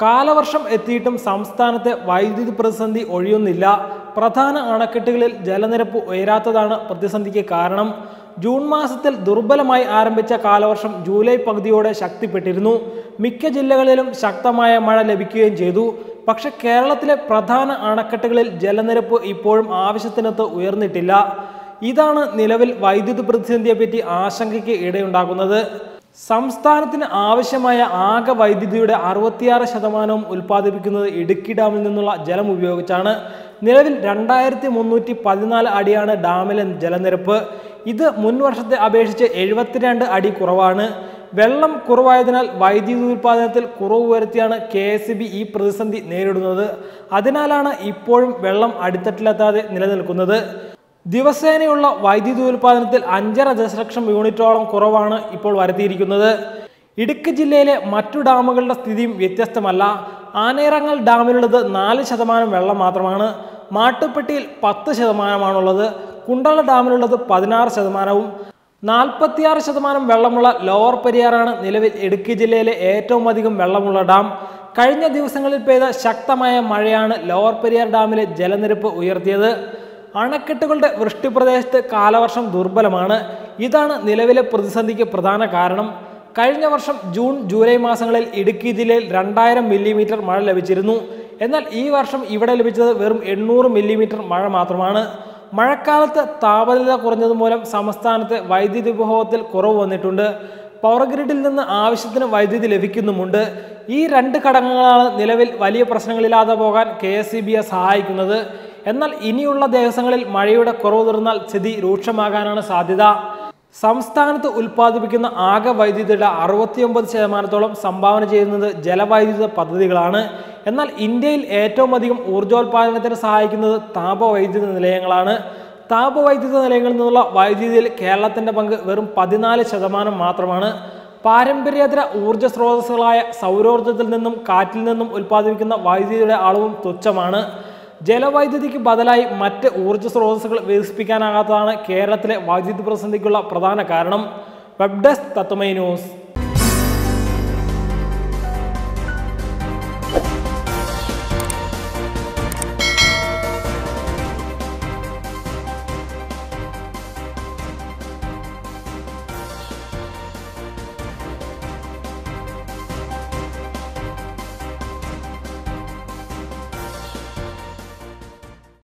കാലവർഷം എത്തിയിട്ടും സംസ്ഥാനത്തെ വൈദ്യുതി പ്രതിസന്ധി ഒഴിയുന്നില്ല പ്രധാന അണക്കെട്ടുകളിൽ ജലനിരപ്പ് ഉയരാത്തതാണ് പ്രതിസന്ധിക്ക് കാരണം ജൂൺ മാസത്തിൽ ദുർബലമായി ആരംഭിച്ച കാലവർഷം ജൂലൈ പകുതിയോടെ ശക്തിപ്പെട്ടിരുന്നു മിക്ക ജില്ലകളിലും ശക്തമായ മഴ ലഭിക്കുകയും ചെയ്തു പക്ഷെ കേരളത്തിലെ പ്രധാന അണക്കെട്ടുകളിൽ ജലനിരപ്പ് ഇപ്പോഴും ആവശ്യത്തിനൊത്ത് ഉയർന്നിട്ടില്ല ഇതാണ് നിലവിൽ വൈദ്യുതി പ്രതിസന്ധിയെപ്പറ്റി ആശങ്കയ്ക്ക് ഇടയുണ്ടാക്കുന്നത് സംസ്ഥാനത്തിന് ആവശ്യമായ ആകെ വൈദ്യുതിയുടെ അറുപത്തിയാറ് ശതമാനവും ഉൽപ്പാദിപ്പിക്കുന്നത് ഇടുക്കി ഡാമിൽ നിന്നുള്ള ജലം ഉപയോഗിച്ചാണ് നിലവിൽ രണ്ടായിരത്തി മുന്നൂറ്റി പതിനാല് അടിയാണ് ഡാമിലെ ജലനിരപ്പ് ഇത് മുൻ വർഷത്തെ അപേക്ഷിച്ച് എഴുപത്തിരണ്ട് അടി കുറവാണ് വെള്ളം കുറവായതിനാൽ വൈദ്യുതി ഉൽപ്പാദനത്തിൽ കുറവ് വരുത്തിയാണ് കെ എസ് ബി ഈ പ്രതിസന്ധി നേരിടുന്നത് അതിനാലാണ് ഇപ്പോഴും വെള്ളം അടിത്തട്ടിലെത്താതെ നിലനിൽക്കുന്നത് ദിവസേനയുള്ള വൈദ്യുതി ഉൽപ്പാദനത്തിൽ അഞ്ചര ദശലക്ഷം യൂണിറ്റോളം കുറവാണ് ഇപ്പോൾ വരുത്തിയിരിക്കുന്നത് ഇടുക്കി ജില്ലയിലെ മറ്റു ഡാമുകളുടെ സ്ഥിതിയും വ്യത്യസ്തമല്ല ആനയിറങ്ങൽ ഡാമിലുള്ളത് നാല് ശതമാനം വെള്ളം മാത്രമാണ് മാട്ടുപ്പെട്ടിയിൽ പത്ത് ശതമാനമാണുള്ളത് കുണ്ടള ഡാമിലുള്ളത് പതിനാറ് ശതമാനവും നാൽപ്പത്തിയാറ് ശതമാനം വെള്ളമുള്ള ലോവർ പെരിയാറാണ് നിലവിൽ ഇടുക്കി ജില്ലയിലെ ഏറ്റവും അധികം വെള്ളമുള്ള ഡാം കഴിഞ്ഞ ദിവസങ്ങളിൽ പെയ്ത ശക്തമായ മഴയാണ് ലോവർ പെരിയാർ ഡാമിലെ ജലനിരപ്പ് ഉയർത്തിയത് അണക്കെട്ടുകളുടെ വൃഷ്ടിപ്രദേശത്ത് കാലവർഷം ദുർബലമാണ് ഇതാണ് നിലവിലെ പ്രതിസന്ധിക്ക് പ്രധാന കാരണം കഴിഞ്ഞ വർഷം ജൂൺ ജൂലൈ മാസങ്ങളിൽ ഇടുക്കി ജില്ലയിൽ രണ്ടായിരം മില്ലിമീറ്റർ മഴ ലഭിച്ചിരുന്നു എന്നാൽ ഈ വർഷം ഇവിടെ ലഭിച്ചത് വെറും എണ്ണൂറ് മില്ലിമീറ്റർ മഴ മാത്രമാണ് മഴക്കാലത്ത് താപനില കുറഞ്ഞത് മൂലം സംസ്ഥാനത്തെ വൈദ്യുതി ഉപഭോഗത്തിൽ കുറവ് വന്നിട്ടുണ്ട് പവർ ഗ്രിഡിൽ നിന്ന് ആവശ്യത്തിന് വൈദ്യുതി ലഭിക്കുന്നുമുണ്ട് ഈ രണ്ട് ഘടകങ്ങളാണ് നിലവിൽ വലിയ പ്രശ്നങ്ങളില്ലാതെ പോകാൻ കെ എസ് സഹായിക്കുന്നത് എന്നാൽ ഇനിയുള്ള ദിവസങ്ങളിൽ മഴയുടെ കുറവ് തുടർന്നാൽ സ്ഥിതി രൂക്ഷമാകാനാണ് സാധ്യത സംസ്ഥാനത്ത് ഉൽപ്പാദിപ്പിക്കുന്ന ആകെ വൈദ്യുതിയുടെ അറുപത്തിയൊമ്പത് ശതമാനത്തോളം സംഭാവന ചെയ്യുന്നത് ജലവൈദ്യുത പദ്ധതികളാണ് എന്നാൽ ഇന്ത്യയിൽ ഏറ്റവും അധികം ഊർജ്ജോൽപാദനത്തിന് സഹായിക്കുന്നത് താപവൈദ്യുത നിലയങ്ങളാണ് താപവൈദ്യുത നിലയങ്ങളിൽ നിന്നുള്ള വൈദ്യുതിയിൽ കേരളത്തിന്റെ പങ്ക് വെറും പതിനാല് ശതമാനം മാത്രമാണ് പാരമ്പര്യേതര ഊർജ്ജ സ്രോതസ്സുകളായ സൗരോർജ്ജത്തിൽ നിന്നും കാറ്റിൽ നിന്നും ഉൽപ്പാദിപ്പിക്കുന്ന വൈദ്യുതിയുടെ അളവും തുച്ഛമാണ് ജലവൈദ്യുതിക്ക് ബദലായി മറ്റ് ഊർജ്ജ സ്രോതസ്സുകൾ വികസിപ്പിക്കാനാകാത്തതാണ് കേരളത്തിലെ വൈദ്യുതി പ്രതിസന്ധിക്കുള്ള പ്രധാന കാരണം വെബ് ഡെസ്ക് തത്വമൈ ന്യൂസ്